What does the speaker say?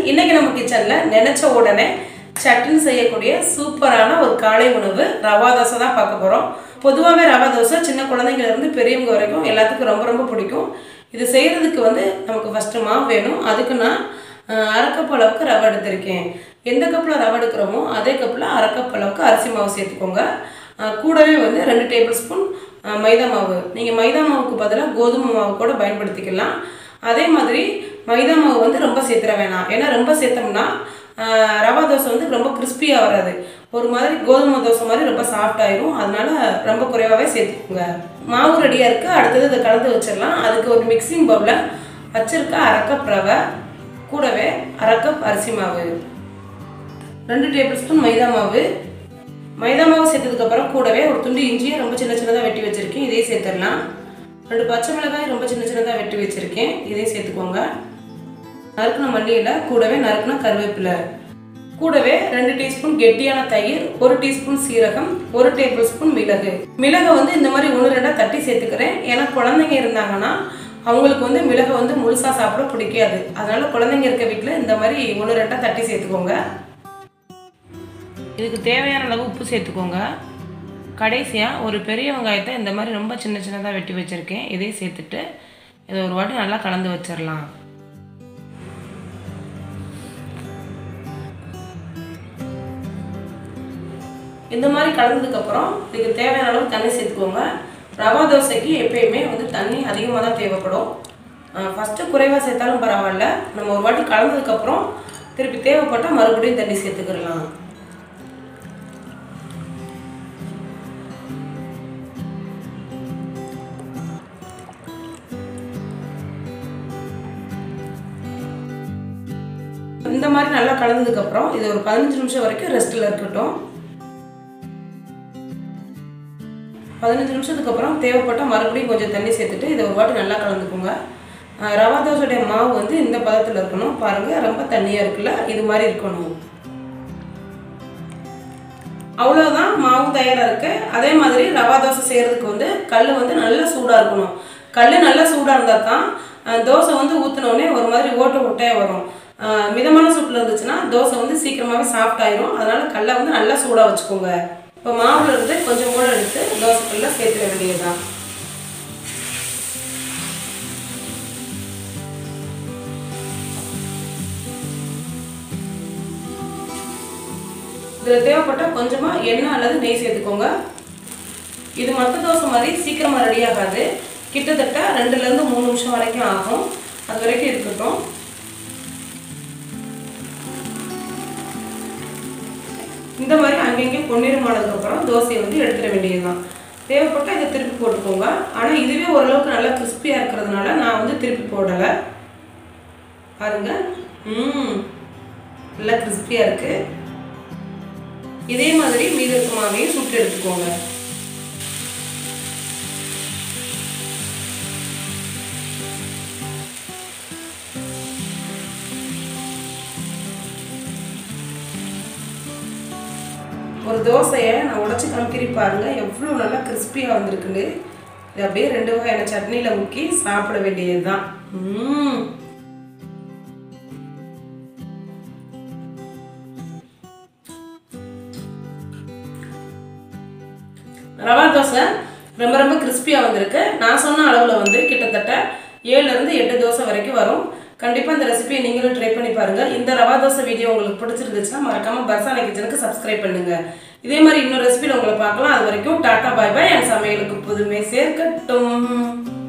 இன்னைக்கு நம்ம கிச்சனில் நினச்ச உடனே சட்னி செய்யக்கூடிய சூப்பரான ஒரு காலை உணவு ரவா தோசை தான் பார்க்க போகிறோம் பொதுவாகவே ரவா தோசை சின்ன குழந்தைங்கள்ல இருந்து பெரியவங்க வரைக்கும் எல்லாத்துக்கும் ரொம்ப ரொம்ப பிடிக்கும் இது செய்கிறதுக்கு வந்து நமக்கு ஃபஸ்ட்டு மாவு வேணும் அதுக்கு நான் அஹ், அரை கப் அளவுக்கு ரவை எடுத்திருக்கேன் எந்த கப்பில் ரவை எடுக்கிறோமோ அதே கப்பில் அரை கப் அளவுக்கு அரிசி மாவு சேர்த்துக்கோங்க அஹ், கூடவே வந்து ரெண்டு டேபிள் ஸ்பூன் மைதா மாவு நீங்கள் மைதா மாவுக்கு பதிலாக கோதுமை மாவு கூட பயன்படுத்திக்கலாம் அதே மாதிரி மைதா மாவு வந்து ரொம்ப சேர்த்துற வேணாம் ஏன்னா ரொம்ப சேர்த்தோம்னா ஆஹ், ரவா தோசை வந்து ரொம்ப கிறிஸ்பியாக வராது ஒரு மாதிரி கோதுமை தோசை மாதிரி ரொம்ப சாஃப்ட் ஆயிரும் அதனால ரொம்ப குறைவாகவே சேர்த்துக்கோங்க மாவு ரெடியாக இருக்குது அடுத்தது இதை கலந்து வச்சிடலாம் அதுக்கு ஒரு மிக்சிங் பவுலில் வச்சிருக்க அரை கப் ரவை கூடவே அரை கப் அரிசி மாவு ரெண்டு டேபிள் ஸ்பூன் மைதா மாவு மைதா மாவு சேர்த்ததுக்கப்புறம் கூடவே ஒரு துண்டு இஞ்சியை ரொம்ப சின்ன சின்னதாக வெட்டி வச்சுருக்கேன் இதையும் சேர்த்துடலாம் ரெண்டு பச்சை மிளகாய் ரொம்ப சின்ன சின்னதாக வெட்டி வச்சுருக்கேன் இதையும் சேர்த்துக்கோங்க நறுக்குன மல்லியில் கூடவே நறுக்குன கருவேப்பிலை கூடவே ரெண்டு டீஸ்பூன் கெட்டியான தயிர் ஒரு டீஸ்பூன் சீரகம் ஒரு டேபிள் ஸ்பூன் மிளகு மிளகை வந்து இந்த மாதிரி ஒன்று ரெண்டாக தட்டி சேர்த்துக்கிறேன் ஏன்னா குழந்தைங்க இருந்தாங்கன்னா அவங்களுக்கு வந்து மிளகை வந்து முழுசாக சாப்பிட பிடிக்காது அதனால குழந்தைங்க இருக்க வீட்டில் இந்த மாதிரி ஒன்று ரெண்டாக தட்டி சேர்த்துக்கோங்க இதுக்கு தேவையான அளவு உப்பு சேர்த்துக்கோங்க கடைசியாக ஒரு பெரிய வெங்காயத்தை இந்த மாதிரி ரொம்ப சின்ன சின்னதாக வெட்டி வச்சுருக்கேன் இதையும் சேர்த்துட்டு இதை ஒரு வாட்டி நல்லா கலந்து வச்சிடலாம் இந்த மாதிரி கலந்ததுக்கப்புறம் இதுக்கு தேவையான அளவு தண்ணி சேர்த்துக்கோங்க ரவா தோசைக்கு எப்பயுமே வந்து தண்ணி அதிகமாக தான் தேவைப்படும் ஃபஸ்ட்டு குறைவாக சேர்த்தாலும் பரவாயில்ல நம்ம ஒரு வாட்டி கலந்ததுக்கப்புறம் திருப்பி தேவைப்பட்டால் மறுபடியும் தண்ணி சேர்த்துக்கிடலாம் இந்த மாதிரி நல்லா கலந்ததுக்கப்புறம் இது ஒரு பதினஞ்சு நிமிஷம் வரைக்கும் ரெஸ்ட்டில் இருக்கட்டும் பதினஞ்சு நிமிஷத்துக்கு அப்புறம் தேவைப்பட்டால் மறுபடியும் கொஞ்சம் தண்ணி சேர்த்துட்டு இதை ஒரு வாட்டி நல்லா கலந்துக்கோங்க அஹ் ரவா தோசையுடைய மாவு வந்து இந்த பதத்தில் இருக்கணும் பாருங்கள் ரொம்ப தண்ணியாக இருக்குல்ல இது மாதிரி இருக்கணும் அவ்வளோதான் மாவு தயாராக இருக்கு அதே மாதிரி ரவா தோசை செய்கிறதுக்கு வந்து கல் வந்து நல்லா சூடாக இருக்கணும் கல் நல்லா சூடாக இருந்தால் தான் அஹ், தோசை வந்து ஊற்றினோடனே ஒரு மாதிரி ஓட்ட ஓட்டையாக வரும் அஹ், மிதமான சூட்டில் இருந்துச்சுன்னா தோசை வந்து சீக்கிரமாகவே சாஃப்ட் ஆயிரும் அதனால கல்லை வந்து நல்லா சூடாக வச்சுக்கோங்க இப்போ மாவுல இருந்து கொஞ்சம் கூட எடுத்து தோசைக்குள்ள சேர்த்துக்க வேண்டியதுதான் இதில் தேவைப்பட்ட கொஞ்சமாக எண்ணெய் அல்லது நெய் சேர்த்துக்கோங்க இது மற்ற தோசை மாதிரி சீக்கிரமாக ரெடி ஆகாது கிட்டத்தட்ட ரெண்டுலேருந்து மூணு நிமிஷம் வரைக்கும் ஆகும் அது வரைக்கும் இருக்கட்டும் இந்த மாதிரி அங்கங்கே பொன்னிறமானதுக்கப்புறம் தோசையை வந்து எடுத்துட வேண்டியதுதான் தேவைப்பட்டால் இதை திருப்பி போட்டுக்கோங்க ஆனால் இதுவே ஓரளவுக்கு நல்லா கிறிஸ்பியாக இருக்கிறதுனால நான் வந்து திருப்பி போடலை பாருங்க ம் நல்லா கிறிஸ்பியாக இருக்குது இதே மாதிரி மீதி இருக்க மாவையும் சுட்டு எடுத்துக்கோங்க ஒரு தோசையை நான் உடச்சி காமிக்கிறி பாருங்க எவ்வளோ நல்லா கிறிஸ்பியாக வந்திருக்குன்னு இது அப்படியே ரெண்டு வகையான சட்னியில் முக்கி சாப்பிட வேண்டியது தான் ம் ரவா தோசை ரொம்ப ரொம்ப கிறிஸ்பியாக வந்திருக்கு நான் சொன்ன அளவில் வந்து கிட்டத்தட்ட ஏழுலேருந்து எட்டு தோசை வரைக்கும் வரும் கண்டிப்பாக இந்த ரெசிபியை நீங்களும் ட்ரை பண்ணி பாருங்கள் இந்த ரவா தோசை வீடியோ உங்களுக்கு பிடிச்சிருந்துச்சுன்னா மறக்காமல் பர்சான கிச்சனுக்கு சப்ஸ்கிரைப் பண்ணுங்கள் இதே மாதிரி இன்னொரு ரெசிபியில் உங்களை பார்க்கலாம் அது வரைக்கும் டாட்டா பாய் பாய் என் சமையலுக்கு புதுமை சேர்க்கட்டும்